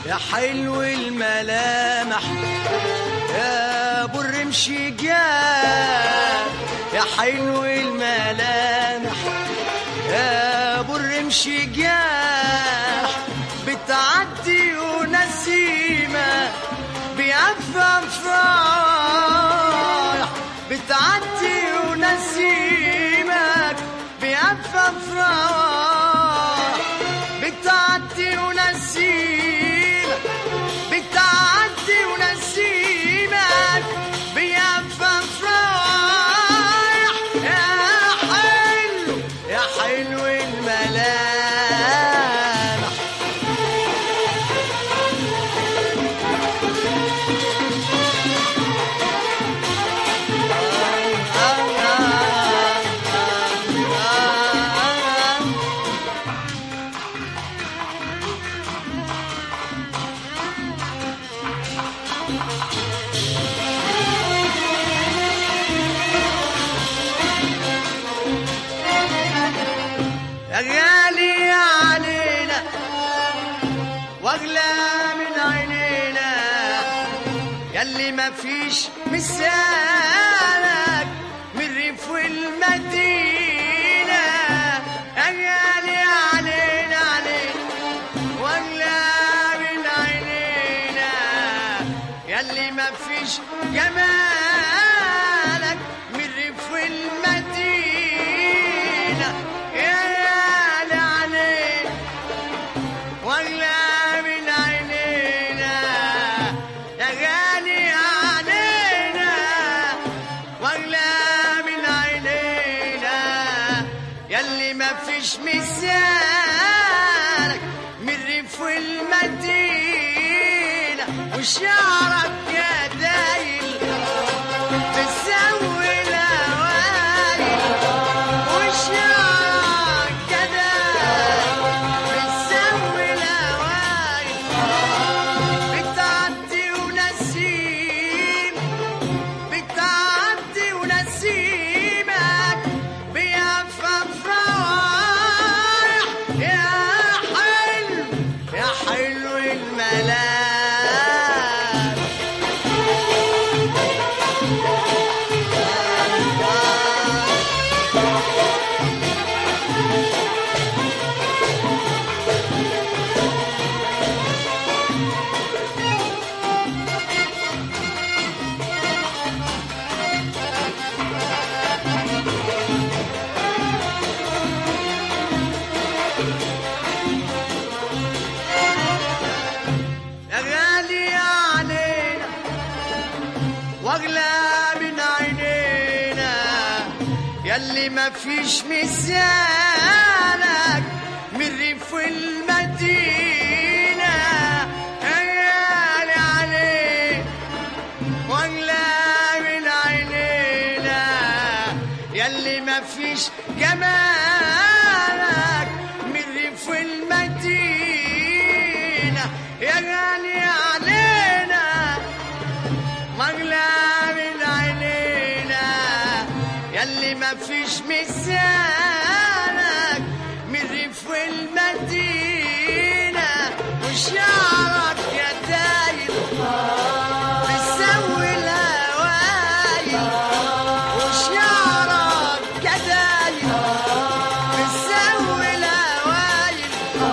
يا حلو الملامح يا ابو الرمش جاب يا حلو الملامح يا ابو الرمش جاح بتعدي ونسيمة بيعفف رايح بتعدي ونسيمك بيعفف رايح بتعدي ونسيمك بتعدي ونسيمك بيعفف رايح يا حلو يا حلو الملامح يا غالي علينا واغلى من عينينا ياللي ما فيش مثالك من الريف والمدينة يا غالي علينا علينا واغلى من عينينا ياللي ما فيش جمالك من الريف والمدينة يا غالي علينا واغلى من عينينا يا غالي علينا واغلى من عينينا ياللي ما فيش مثالك من الريف والمدينة وشعرك يا دايل تسوي الهوايل وشعرك كده بتسوي الهوايل بتعدي ونسيم بتعدي ونسيمك بيعفف روايح يا حلو يا حلو الملام يا غالي علينا واغلى من عينينا ياللي ما فيش مثالك من الريف والمدينة يا غالي علينا واغلى من عينينا ياللي ما فيش جمالك من الريف والمدينة يا غالي علينا واغلى من عينينا ياللي ما فيش مثالك من الريف والمدينة وشعرك يا دايب بتسوي الهوايل وشعرك يا دايب بتسوي الهوايل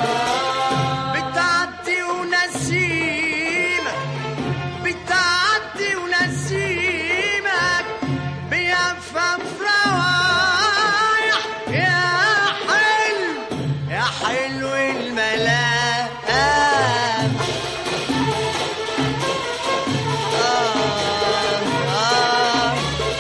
بتعدي ونسيمك بتعدي ونسيمك بيفهم روايح يا حلو يا حلو الملام آه آه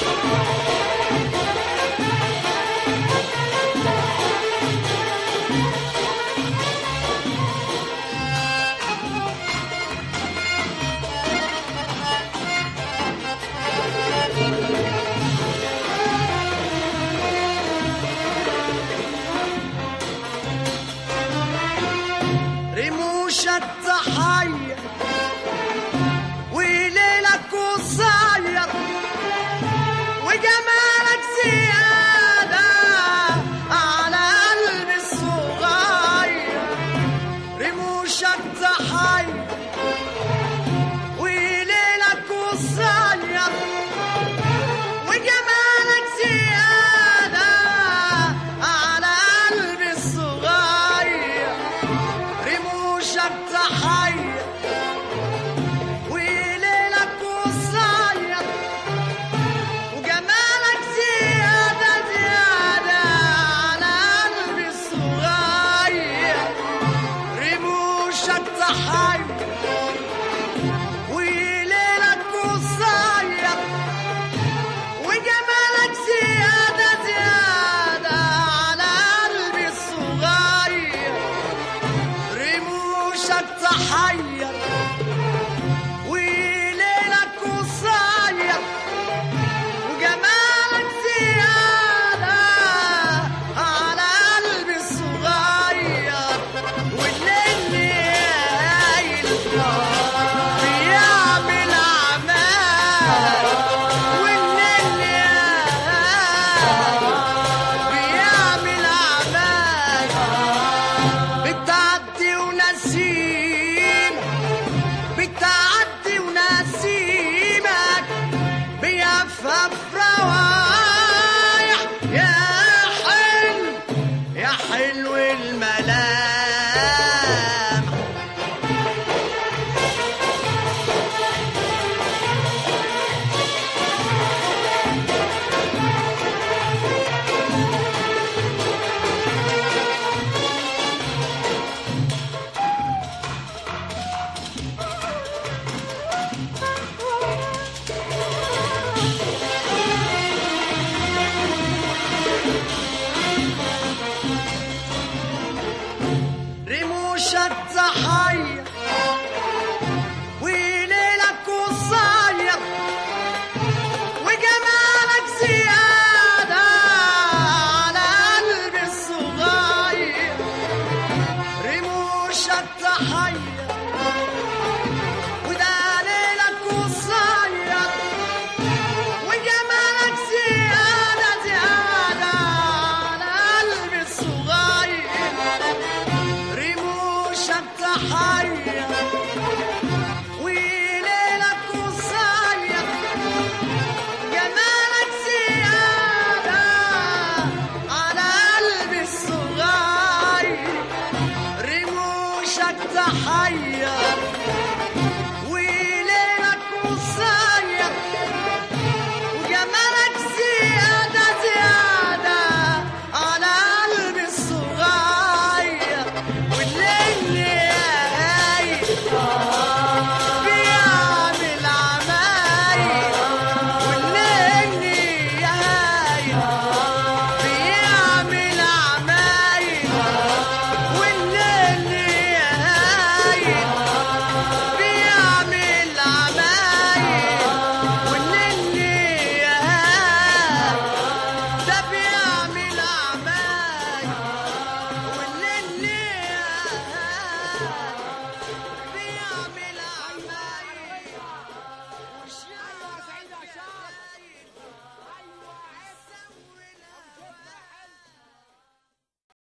رموش الضحية وليلك قصير وجمالك زيادة على قلبي الصغير رموش رموشك تحير وليلك قصير وجمالك زيادة على قلبي الصغير رموشك تحير وليلك قصير وجمالك زيادة زيادة على قلبي الصغير رموشك تحير وليلك قصير وجمالك زيادة زيادة على قلبي الصغير رموشك تحير وليلك قصير وجمالك زيادة على قلبي الصغير والليل قايل بيعمل أعمال والليل بيعمل أعمال بتعدي ونسيم بتعدي ونسيمك بيفهم روايح يا حلو يا حلو الملام رموشك تحير وليلك قصير وجمالك زيادة على قلبي الصغير رموشك تحير وده ليلك قصير وجمالك زيادة زيادة على قلبي الصغير رموشك تحير وليلك قصير جمالك زيادة على قلبي الصغير رموشك تحير وليلك قصير وجمالك زيادة زيادة على قلبي الصغير والليل قايل بيعمل عمايل والليل قايل بيعمل عمايل والليل قايل بيعمل عمايل والليل قايل ده بيعمل عمايل والليل قايل بيعمل